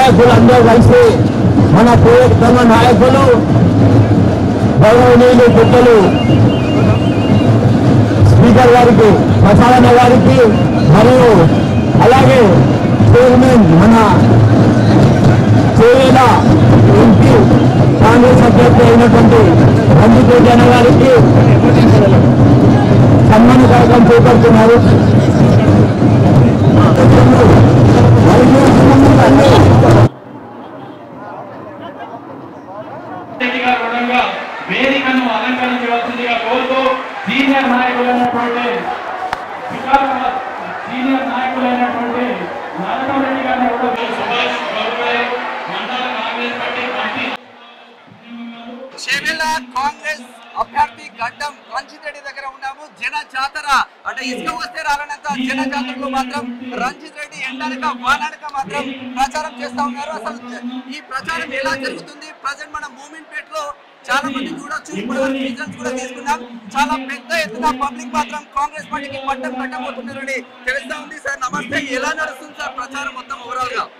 నాయకులు అందరూ కలిసి మన ప్రియతమ నాయకులు గౌరవనీయులు పెద్దలు స్పీకర్ గారికి ప్రసాదన్న గారికి మరియు అలాగే చైర్మన్ మన చేవేల ఎంపీ కాంగ్రెస్ అభ్యర్థి అయినటువంటి రంజిత్ జన గారికి సన్మాన కార్యక్రమం చేపడుతున్నారు రెడ్డిగా రుణంగా వేదికను అలంకరించవలసిందిగా కోరుతూ సీనియర్ నాయకులైనటువంటి వికారాబాద్ సీనియర్ నాయకులైనటువంటి నారాయణ రెడ్డి గారిని కూడా సుభాష్ బాబు గారు మండల Congress party committee Chevella Congress అభ్యర్థి గడ్డం రంజిత్ రెడ్డి దగ్గర ఉన్నాము జన జాతర అంటే ఇసుక వస్తే రాలనంత జన జాతరలో మాత్రం రంజిత్ రెడ్డి ఎండనక వాననక మాత్రం ప్రచారం చేస్తా ఉన్నారు అసలు జ- ఈ ప్రచారం ఎలా జరుగుతుంది ప్రజెంట్ మన మూమెంట్ పేట్ లో చాలా మంది చూడొచ్చు ఇప్పుడు రిజల్ట్స్ కూడా తీసుకున్నాం చాలా పెద్ద ఎత్తున పబ్లిక్ మాత్రం కాంగ్రెస్ పార్టీకి పట్టం కట్టబోతున్నారని తెలుస్తా ఉంది సార్ నమస్తే ఎలా నడుస్తుంది సార్ ప్రచారం మొత్తం ఓవరాల్ గా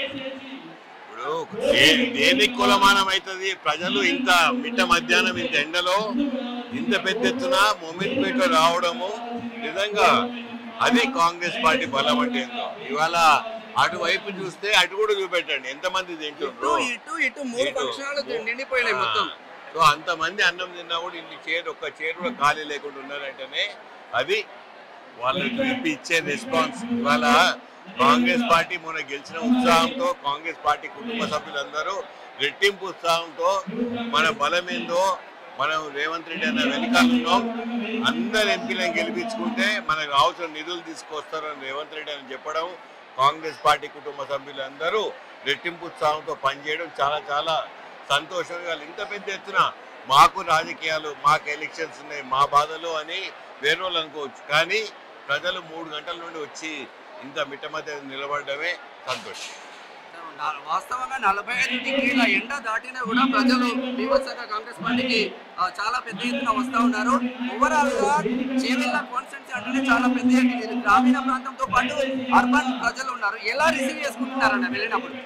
ఇప్పుడు దే- దేనికి కులమానం అవుతుంది ప్రజలు ఇంత మిట్ట మధ్యాహ్నం ఇంత ఎండలో ఇంత పెద్ద ఎత్తున మూమెంట్ పేట రావడము నిజంగా అది కాంగ్రెస్ పార్టీ బలం అంటే ఏందో ఇవాళ అటువైపు చూస్తే అటు కూడా చూపెట్టండి ఎంతమంది ఇటు తింటుండ్రు ఇటు ఇటు మూడు ఇటు. పక్షాలు నిండిపోయినాయి మొత్తం సో అంతమంది అన్నం తిన్నా కూడా ఇన్ని చేరు ఒక్క చేరు కూడా ఖాళీ లేకుండా ఉన్నారంటేనే అది వాళ్ళు చూపి ఇచ్చే రెస్పాన్స్ ఇవాళ కాంగ్రెస్ పార్టీ మొన్న గెలిచిన ఉత్సాహంతో కాంగ్రెస్ పార్టీ కుటుంబ సభ్యులందరూ రెట్టింపు ఉత్సాహంతో మన బలం ఏందో మనం రేవంత్ రెడ్డి అన్న వెనకాల ఉన్నాం అందరు ఎంపీలను గెలిపించుకుంటే మనకు అవసరం నిధులు తీసుకొస్తారని రేవంత్ రెడ్డి అని చెప్పడం కాంగ్రెస్ పార్టీ కుటుంబ సభ్యులందరూ రెట్టింపు ఉత్సాహంతో పనిచేయడం చాలా చాలా సంతోషంగా ఇంత పెద్ద ఎత్తున మాకు రాజకీయాలు మాకు ఎలక్షన్స్ ఉన్నాయి మా బాధలు అని వేరే వాళ్ళు అనుకోవచ్చు కానీ ప్రజలు మూడు గంటల నుండి వచ్చి ఇంత మిట్ట మధ్య నిలబడడమే సంతోషం నా- వాస్తవంగా నలభై ఐదు డిగ్రీల ఎండ దాటినా కూడా ప్రజలు బీభత్సంగా కాంగ్రెస్ పార్టీకి ఆ, చాలా పెద్ద ఎత్తున వస్తా ఉన్నారు ఓవరాల్ గా చేవెళ్ళ కాన్స్టిట్యూన్సీ అంటేనే చాలా పెద్ద ఎత్తున ఇది గ్రామీణ ప్రాంతంతో పాటు అర్బన్ ప్రజలు ఉన్నారు ఎలా రిసీవ్ చేసుకుంటున్నారన్న వెళ్ళినప్పుడు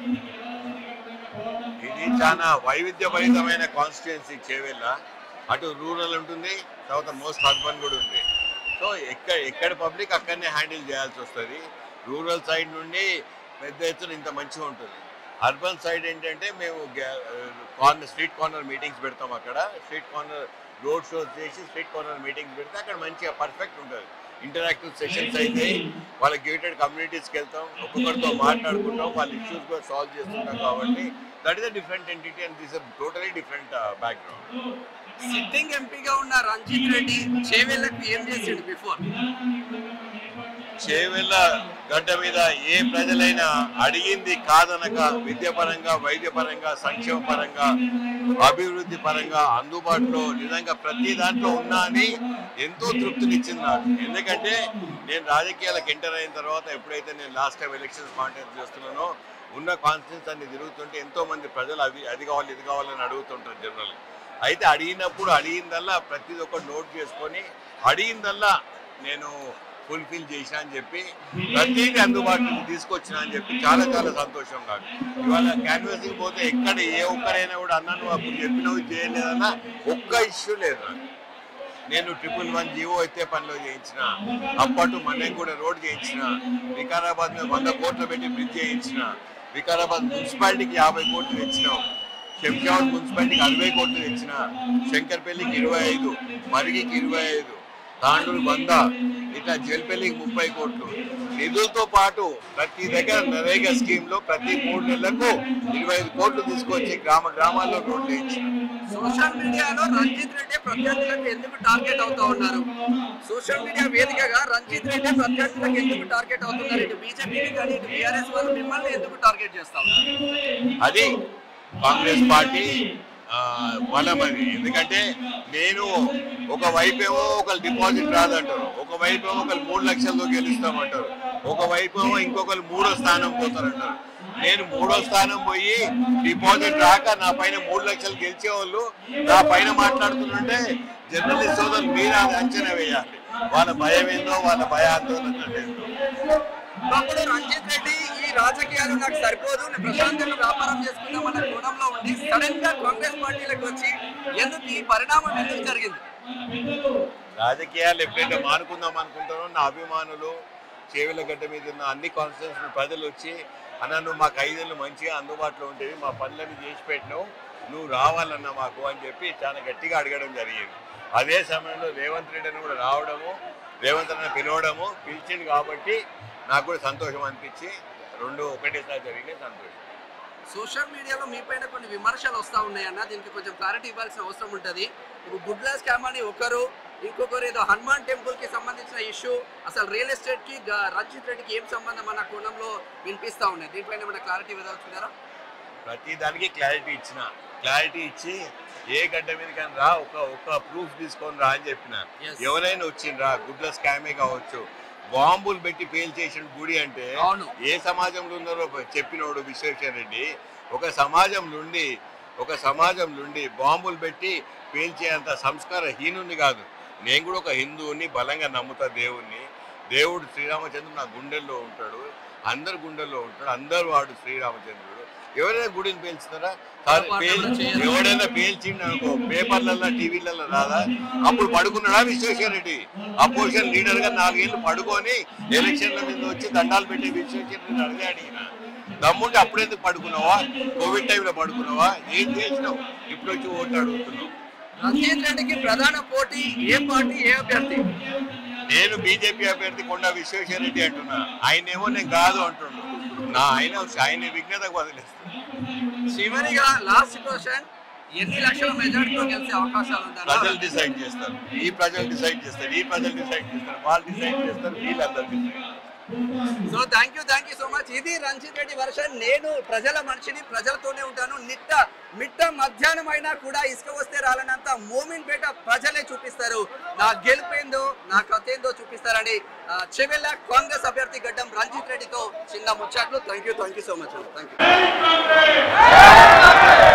ఇది చాలా వైవిధ్యభరితమైన కాన్స్టిట్యున్సీ చేవెళ్ళ అటు రూరల్ ఉంటుంది తర్వాత మోస్ట్ అర్బన్ కూడా ఉంది సో ఎక్కడ ఎక్కడ పబ్లిక్ అక్కడనే హ్యాండిల్ చేయాల్సి వస్తుంది రూరల్ సైడ్ నుండి పెద్ద ఎత్తున ఇంత మంచిగా ఉంటుంది అర్బన్ సైడ్ ఏంటంటే మేము కార్నర్ స్ట్రీట్ కార్నర్ మీటింగ్స్ పెడతాం అక్కడ స్ట్రీట్ కార్నర్ రోడ్ షోస్ చేసి స్ట్రీట్ కార్నర్ మీటింగ్స్ పెడితే అక్కడ మంచిగా పర్ఫెక్ట్ ఉంటుంది ఇంటరాక్టివ్ సెషన్స్ అయితే వాళ్ళ గేటెడ్ కమ్యూనిటీస్కి వెళ్తాం ఒక్కొక్కరితో మాట్లాడుకుంటాం వాళ్ళ ఇష్యూస్ కూడా సాల్వ్ చేస్తుంటాం కాబట్టి that is a different entity and this totally different background sitting ఎంపీగా ఉన్న రంజిత్ రెడ్డి చేవెళ్ళకు ఏం చేసిండు బిఫోర్ చేవెళ్ళ గడ్డ మీద ఏ ప్రజలైనా అడిగింది కాదనక విద్యపరంగా వైద్యపరంగా సంక్షేమ పరంగా అభివృద్ధి పరంగా అందుబాటులో నిజంగా ప్రతి దాంట్లో ఉన్నా అని ఎంతో తృప్తినిచ్చింది నాకు ఎందుకంటే నేను రాజకీయాలకు ఎంటర్ అయిన తర్వాత ఎప్పుడైతే నేను లాస్ట్ టైం ఎలక్షన్స్ కాంటెస్ట్ చేస్తున్నానో ఉన్న కాన్ఫిడెన్స్ అన్ని తిరుగుతుంటే ఎంతో మంది ప్రజలు అది అది కావాలి ఇది కావాలని అడుగుతుంటారు జనరల్ అయితే అడిగినప్పుడు అడిగిందల్లా ప్రతిది ఒక్కటి నోట్ చేసుకొని అడిగిందల్లా నేను ఫుల్ఫిల్ చేసిన అని చెప్పి ప్రతిదీ అందుబాటులోకి తీసుకొచ్చిన అని చెప్పి చాలా చాలా సంతోషం నాకు ఇవాళ క్యాన్వాసింగ్ పోతే ఎక్కడ ఏ ఒక్కరైనా కూడా అన్నా నువ్వు అప్పుడు చెప్పినవి చేయలేదన్నా ఒక్క ఇష్యూ లేదు నాకు నేను ట్రిపుల్ వన్ జీవో అయితే పనిలో చేయించిన అప్పటి మన్నెం కూడా రోడ్ చేయించిన వికారాబాద్ మీద వంద కోట్లు పెట్టి బ్రిడ్జ్ చేయించిన వికారాబాద్ మున్సిపాలిటీకి యాభై కోట్లు తెచ్చినాం శంషాబాద్ మున్సిపాలిటీకి అరవై కోట్లు తెచ్చిన శంకర్పల్లికి ఇరవై ఐదు మరిగికి ఇరవై ఐదు తాండూరు వంద ఇట్లా జల్పల్లికి ముప్పై కోట్లు నిధులతో పాటు ప్రతి దగ్గర నరేగా స్కీమ్ లో ప్రతి మూడు నెలలకు ఇరవై ఐదు కోట్లు తీసుకొచ్చి గ్రామ గ్రామాల్లో రోడ్లు వేయించిన సోషల్ మీడియాలో రంజిత్ రెడ్డి ప్రత్యర్థులకు ఎందుకు టార్గెట్ అవుతా ఉన్నారు సోషల్ మీడియా వేదికగా రంజిత్ రెడ్డి ప్రత్యర్థులకు ఎందుకు టార్గెట్ అవుతున్నారు ఇటు బీజేపీకి కానీ ఇటు బీఆర్ఎస్ వాళ్ళు మిమ్మల్ని ఎందుకు టార్గెట్ చేస్తా ఉన్నారు అది కాంగ్రెస్ పార్టీ ఆ, బలం అది ఎందుకంటే నేను ఒక వైపేమో ఒకరు డిపాజిట్ రాదంటారు ఒక వైపేమో ఒకరు మూడు లక్షలతో గెలుస్తామంటారు ఒక వైపేమో ఇంకొకరు మూడో స్థానం పోతారంటారు నేను మూడో స్థానం పోయి డిపాజిట్ రాక నా పైన మూడు లక్షలు గెలిచే వాళ్ళు నా పైన మాట్లాడుతుంటే జర్నలిస్ట్ సోదరులు మీరు అది అంచనా వేయాలి వాళ్ళ భయం ఏందో వాళ్ళ భయాందోళన ఏందో ఒకప్పుడు రంజిత్ రెడ్డి ఈ రాజకీయాలు నాకు సరిపోదు నేను ప్రశాంతంగా వ్యాపారం చేసుకుందామన్న కోణంలో ఉండి సడన్ గా కాంగ్రెస్ పార్టీలకు వచ్చి ఎందుకు ఈ పరిణామం ఎందుకు జరిగింది రాజకీయాలు ఎప్పుడైతే మానుకుందాం అనుకుంటారో నా అభిమానులు చేవెల గడ్డ మీద ఉన్న అన్ని కాన్స్టిట్యూన్స్ ప్రజలు వచ్చి అన్న నువ్వు మాకు ఐదేళ్ళు మంచిగా అందుబాటులో ఉండేవి మా పనులన్నీ చేసి పెట్టినావు నువ్వు రావాలన్నా మాకు అని చెప్పి చాలా గట్టిగా అడగడం జరిగింది అదే సమయంలో రేవంత్ రెడ్డిని కూడా రావడము రేవంత్ రెడ్డిని పిలవడము పిలిచింది కాబట్టి నాకు కూడా సంతోషం అనిపించి రెండు ఒకటేసారి జరిగిన సంతోషం సోషల్ మీడియాలో మీ పైన కొన్ని విమర్శలు వస్తూ ఉన్నాయన్న దీనికి కొంచెం క్లారిటీ ఇవ్వాల్సిన అవసరం ఉంటుంది ఇప్పుడు గుడ్లా స్కామ్ అని ఒకరు ఇంకొకరు ఏదో హనుమాన్ టెంపుల్ కి సంబంధించిన ఇష్యూ అసలు రియల్ ఎస్టేట్ కి గా- రంజిత్ రెడ్డికి ఏం సంబంధం అన్న కోణంలో వినిపిస్తా ఉన్నాయి దీనిపైన ఏమైనా క్లారిటీ ఇవ్వదలుచుకున్నారా ప్రతి దానికి క్లారిటీ ఇచ్చిన క్లారిటీ ఇచ్చి ఏ గడ్డ మీద కానీ రా ఒక ఒక ప్రూఫ్ తీసుకొని రా అని చెప్పిన Yes. ఎవరైనా వచ్చిండ్రా గుడ్ల స్కామే కావచ్చు బాంబులు పెట్టి పేల్ చేసిన గుడి అంటే అవును. ఏ సమాజంలో ఉన్నారో చెప్పినోడు విశ్వేశ్వర రెడ్డి ఒక సమాజం నుండి ఒక సమాజం నుండి బాంబులు పెట్టి పేల్చేంత సంస్కార హీనుని కాదు నేను కూడా ఒక హిందువుని బలంగా నమ్ముతా దేవుణ్ణి దేవుడు శ్రీరామచంద్రుడు నా గుండెల్లో ఉంటాడు అందరు గుండెల్లో ఉంటాడు అందరు వాడు శ్రీరామచంద్రుడు ఎవరైనా గుడిని పేల్చుతారా కాదు, పేల్- చేయరు. ఎవడైనా పేల్చిండు అనుకో పేపర్లలో టీవీలలో రాదా అప్పుడు పడుకున్నాడా విశ్వేశ్వర రెడ్డి అపోజిషన్ లీడర్ గా నాలుగేళ్ళు పడుకొని ఎలక్షన్ల మీద వచ్చి దండాలు పెట్టే విశ్వేశ్వర రెడ్డి అడిగే అడిగిన దమ్ముంటే అప్పుడెందుకు పడుకున్నావా కోవిడ్ టైంలో పడుకున్నావా ఏం చేసినావు ఇప్పుడు వచ్చి ఓటు అడుగుతున్నావు రంజిత్ రెడ్డికి ప్రధాన పోటీ ఏ పార్టీ ఏ అభ్యర్థి నేను బీజేపీ అభ్యర్థి కొండ విశ్వేశ్వర రెడ్డి అంటున్నా ఆయనేమో నేను కాదు అంటున్నా నా ఆయన ఆయన విఘ్నతకు వదిలేస్తాను చివరిగా లాస్ట్ క్వశ్చన్ ఎన్ని లక్షల మెజార్టీతో గెలిచే అవకాశాలు ప్రజలు ఉందా డిసైడ్ చేస్తారు ఈ ప్రజలు డిసైడ్ చేస్తారు ఈ ప్రజలు డిసైడ్ చేస్తారు వాళ్ళు డిసైడ్ చేస్తారు వీళ్ళందరూ decide so thank you thank you so much ఇది రంజిత్ రెడ్డి వర్షన్ నేను ప్రజల మనిషిని ప్రజలతోనే ఉంటాను నిట్ట మిట్ట మధ్యాహ్నం అయినా కూడా ఇసుక వస్తే రాలనంత మోమిన్ పేట ప్రజలే చూపిస్తారు నా గెలుపేందో నా కథ ఏందో చూపిస్తారని ఆ, చెవెళ్ళ కాంగ్రెస్ అభ్యర్థి గడ్డం రంజిత్ రెడ్డితో చిన్న ముచ్చట్లు thank you thank you so much thank you